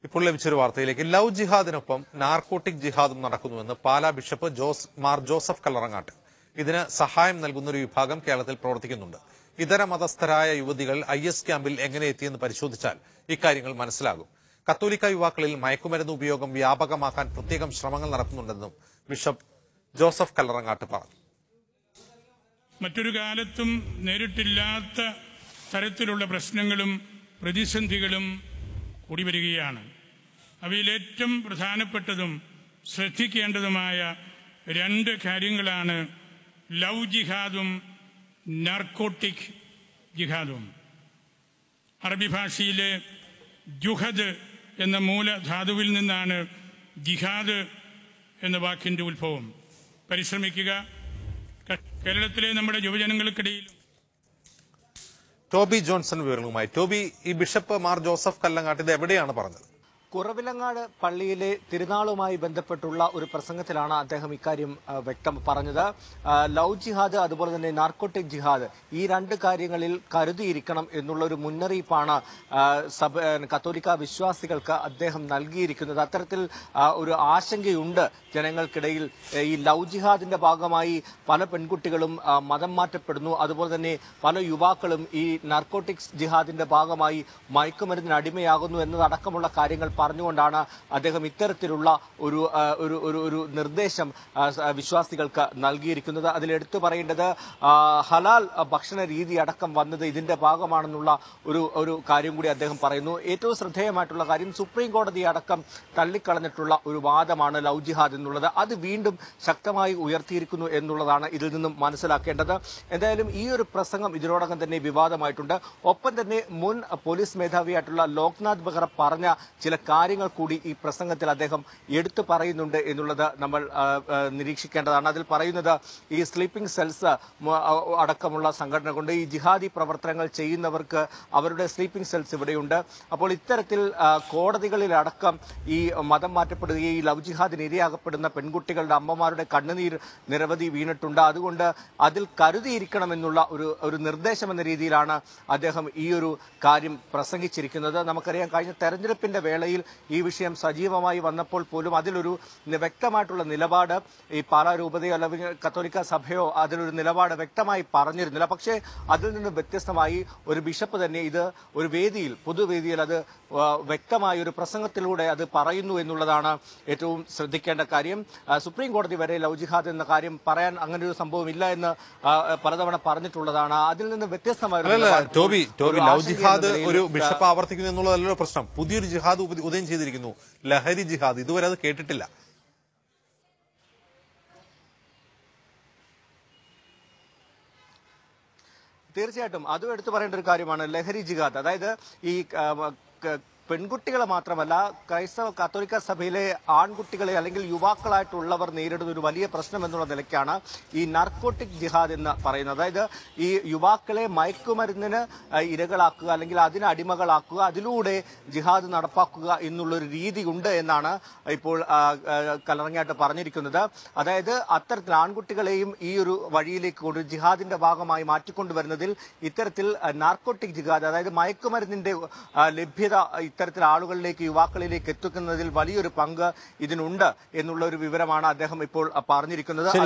ഇപ്പോൾ ലഭിച്ചൊരു വാർത്തയിലേക്ക് love ജിഹാദിനൊപ്പം narcotic ജിഹാദും നടക്കുന്നുവെന്ന് പാലാ ബിഷപ്പ് ജോസ് മാർ ജോസഫ് കല്ലറങ്ങാട്ട് ഇതിന് സഹായം നൽകുന്ന ഒരു വിഭാഗം കേരളത്തിൽ പ്രവർത്തിക്കുന്നുണ്ട് ഇതര മതസ്ഥരായ യുവതികൾ ഐ എസ് ക്യാമ്പിൽ എങ്ങനെ എത്തിയെന്ന് പരിശോധിച്ചാൽ ഇക്കാര്യങ്ങൾ മനസ്സിലാകും കത്തോലിക്ക യുവാക്കളിൽ മയക്കുമരുന്ന് ഉപയോഗം വ്യാപകമാക്കാൻ പ്രത്യേകം ശ്രമങ്ങൾ നടക്കുന്നുണ്ടെന്നും ബിഷപ്പ് ജോസഫ് കല്ലറങ്ങാട്ട് പറഞ്ഞു മറ്റൊരു കാലത്തും നേരിട്ടില്ലാത്ത തരത്തിലുള്ള പ്രശ്നങ്ങളും പ്രതിസന്ധികളും കൂടി വരികയാണ് അവയിൽ ഏറ്റവും പ്രധാനപ്പെട്ടതും ശ്രദ്ധിക്കേണ്ടതുമായ രണ്ട് കാര്യങ്ങളാണ് ലവ് ജിഹാദും നാർക്കോട്ടിക് ജിഹാദും അറബി ഭാഷയിലെ ജുഹദ് എന്ന മൂലധാതുവിൽ നിന്നാണ് ജിഹാദ് എന്ന വാക്കിന്റെ ഉത്ഭവം പരിശ്രമിക്കുക ക- കേരളത്തിലെ നമ്മുടെ യുവജനങ്ങൾക്കിടയിൽ ടോബി ജോൺസൺ വിവരങ്ങളുമായി ടോബി ഈ ബിഷപ്പ് മാർ ജോസഫ് കല്ലങ്ങാട്ട് ഇത് എവിടെയാണ് പറഞ്ഞത് കുറവിലങ്ങാട് പള്ളിയിലെ തിരുനാളുമായി ബന്ധപ്പെട്ടുള്ള ഒരു പ്രസംഗത്തിലാണ് അദ്ദേഹം ഇക്കാര്യം ആ, വ്യക്തം പറഞ്ഞത് ആ, ലവ് ജിഹാദ് അതുപോലെ തന്നെ നാർക്കോട്ടിക് ജിഹാദ് ഈ രണ്ട് കാര്യങ്ങളിൽ കരുതിയിരിക്കണം എന്നുള്ള ഒരു മുന്നറിയിപ്പാണ് ആ, സഭ ആ, കത്തോലിക്ക വിശ്വാസികൾക്ക് അദ്ദേഹം നൽകിയിരിക്കുന്നത് അത്തരത്തിൽ ആ, ഒരു ആശങ്കയുണ്ട് ജനങ്ങൾക്കിടയിൽ ഏ, ഈ ലവ് ജിഹാദിന്റെ ഭാഗമായി പല പെൺകുട്ടികളും ആ, മതം മാറ്റപ്പെടുന്നു അതുപോലെ തന്നെ പല യുവാക്കളും ഈ നാർക്കോട്ടിക്സ് ജിഹാദിന്റെ ഭാഗമായി മയക്കുമരുന്നിന് അടിമയാകുന്നു എന്നതടക്കമുള്ള കാര്യങ്ങൾ പറഞ്ഞുകൊണ്ടാണ് അദ്ദേഹം ഇത്തരത്തിലുള്ള ഒരു ആ, ഒരു ഒരു ഒരു നിർദ്ദേശം ആ, സ- വിശ്വാസികൾക്ക് നൽകിയിരിക്കുന്നത് അതിൽ എടുത്തു പറയേണ്ടത് ആ, ഹലാൽ ഭക്ഷണ രീതി അടക്കം വന്നത് ഇതിന്റെ ഭാഗമാണെന്നുള്ള ഒരു ഒരു കാര്യം കൂടി അദ്ദേഹം പറയുന്നു ഏറ്റവും ശ്രദ്ധേയമായിട്ടുള്ള കാര്യം സുപ്രീം കോടതി അടക്കം തള്ളിക്കളഞ്ഞിട്ടുള്ള ഒരു വാദമാണ് ലവ് ജിഹാദ് എന്നുള്ളത് അത് വീണ്ടും ശക്തമായി ഉയർത്തിയിരിക്കുന്നു എന്നുള്ളതാണ് ഇതിൽ നിന്നും മനസ്സിലാക്കേണ്ടത് എന്തായാലും ഈ ഒരു പ്രസംഗം ഇതിനോടകം തന്നെ വിവാദമായിട്ടുണ്ട് ഒപ്പം തന്നെ മുൻ പോലീസ് മേധാവിയായിട്ടുള്ള ലോക്നാഥ് ബെഹ്റ പറഞ്ഞ ചില കാര്യങ്ങൾ കൂടി ഈ പ്രസംഗത്തിൽ അദ്ദേഹം എടുത്തു പറയുന്നുണ്ട് എന്നുള്ളത് നമ്മൾ ആ, ആ, നിരീക്ഷിക്കേണ്ടതാണ് അതിൽ പറയുന്നത് ഈ സ്ലീപ്പിംഗ് സെൽസ് മ- ആ, അടക്കമുള്ള സംഘടന കൊണ്ട് ഈ ജിഹാദി പ്രവർത്തനങ്ങൾ ചെയ്യുന്നവർക്ക് അവരുടെ സ്ലീപ്പിംഗ് സെൽസ് ഇവിടെയുണ്ട് അപ്പോൾ ഇത്തരത്തിൽ ആ, കോടതികളിലടക്കം ഈ മതം മാറ്റപ്പെടുകയും ഈ ലവ് ജിഹാദിന് ഇരയാകപ്പെടുന്ന പെൺകുട്ടികളുടെ അമ്മമാരുടെ കണ്ണുനീർ നിരവധി വീണിട്ടുണ്ട് അതുകൊണ്ട് അതിൽ കരുതിയിരിക്കണമെന്നുള്ള ഒരു ഒരു നിർദ്ദേശം എന്ന രീതിയിലാണ് അദ്ദേഹം ഈ ഒരു കാര്യം പ്രസംഗിച്ചിരിക്കുന്നത് നമുക്കറിയാം കഴിഞ്ഞ തെരഞ്ഞെടുപ്പിന്റെ വേളയിൽ ഈ വിഷയം സജീവമായി വന്നപ്പോൾ പോലും അതിലൊരു നി- വ്യക്തമായിട്ടുള്ള നിലപാട് ഈ പാലാ രൂപതയോ അല്ലെങ്കിൽ കത്തോലിക്ക സഭയോ അതിലൊരു നിലപാട് വ്യക്തമായി പറഞ്ഞിരുന്നില്ല പക്ഷേ അതിൽ നിന്ന് വ്യത്യസ്തമായി ഒരു ബിഷപ്പ് തന്നെ ഇത് ഒരു വേദിയിൽ പൊതുവേദിയിൽ അത് ആ, വ്യക്തമായ ഒരു പ്രസംഗത്തിലൂടെ അത് പറയുന്നു എന്നുള്ളതാണ് ഏറ്റവും ശ്രദ്ധിക്കേണ്ട കാര്യം ആ, സുപ്രീം കോടതി വരെ ലവ് ജിഹാദ് എന്ന കാര്യം പറയാൻ അങ്ങനെ ഒരു സംഭവം ഇല്ല എന്ന് ആ, പലതവണ പറഞ്ഞിട്ടുള്ളതാണ് അതിൽ നിന്ന് വ്യത്യസ്തമായ ഒരു അല്ലല്ല നിലപാട് ടോബി ടോബി ഒരു ലവ് ആശങ്ക എന്ന ജിഹാദ് നിലയിൽ, ഒരു ആ, ബിഷപ്പ് ആവർത്തിക്കുന്നു എന്നുള്ളതല്ലല്ലോ പ്രശ്നം പുതിയൊരു ജിഹാദ് ഉപ- ഉദയം ചെയ്തിരിക്കുന്നു ലഹരി ജിഹാദ് ഇതുവരെ അത് കേട്ടിട്ടില്ല തീർച്ചയായിട്ടും അതും എടുത്തു പറയേണ്ട ഒരു കാര്യമാണ് ലഹരി ജിഹാദ് അതായത് ഈ ആ, ക- പെൺകുട്ടികളെ മാത്രമല്ല ക്രൈസ്തവ കത്തോലിക്ക സഭയിലെ ആൺകുട്ടികളെ അല്ലെങ്കിൽ യുവാക്കളായിട്ടുള്ളവർ നേരിടുന്ന ഒരു വലിയ പ്രശ്നം എന്നുള്ള നിലയ്ക്കാണ് ഈ നാർക്കോട്ടിക് ജിഹാദ് എന്ന് പറയുന്നത് അതായത് ഈ യുവാക്കളെ മയക്കുമരുന്നിന് ആ, ഇരകളാക്കുക അല്ലെങ്കിൽ അതിന് അടിമകളാക്കുക അതിലൂടെ ജിഹാദ് നടപ്പാക്കുക എന്നുള്ളൊരു രീതി ഉണ്ട് എന്നാണ് ഇപ്പോൾ ആ, ആ, കലറങ്ങാട്ട് പറഞ്ഞിരിക്കുന്നത് അതായത് അത്തരത്തിൽ ആൺകുട്ടികളെയും ഈ ഒരു വഴിയിലേക്ക് കൊണ്ട് ജിഹാദിന്റെ ഭാഗമായി മാറ്റിക്കൊണ്ടുവരുന്നതിൽ ഇത്തരത്തിൽ ആ, നാർക്കോട്ടിക് ജിഹാദ് അതായത് മയക്കുമരുന്നിന്റെ ആ, ലഭ്യത ഇത്തരത്തിൽ ആളുകളിലേക്ക് യുവാക്കളിലേക്ക് എത്തിക്കുന്നതിൽ വലിയൊരു പങ്ക് ഇതിനുണ്ട് എന്നുള്ള ഒരു വിവരമാണ് അദ്ദേഹം ഇപ്പോൾ ആ, പറഞ്ഞിരിക്കുന്നത്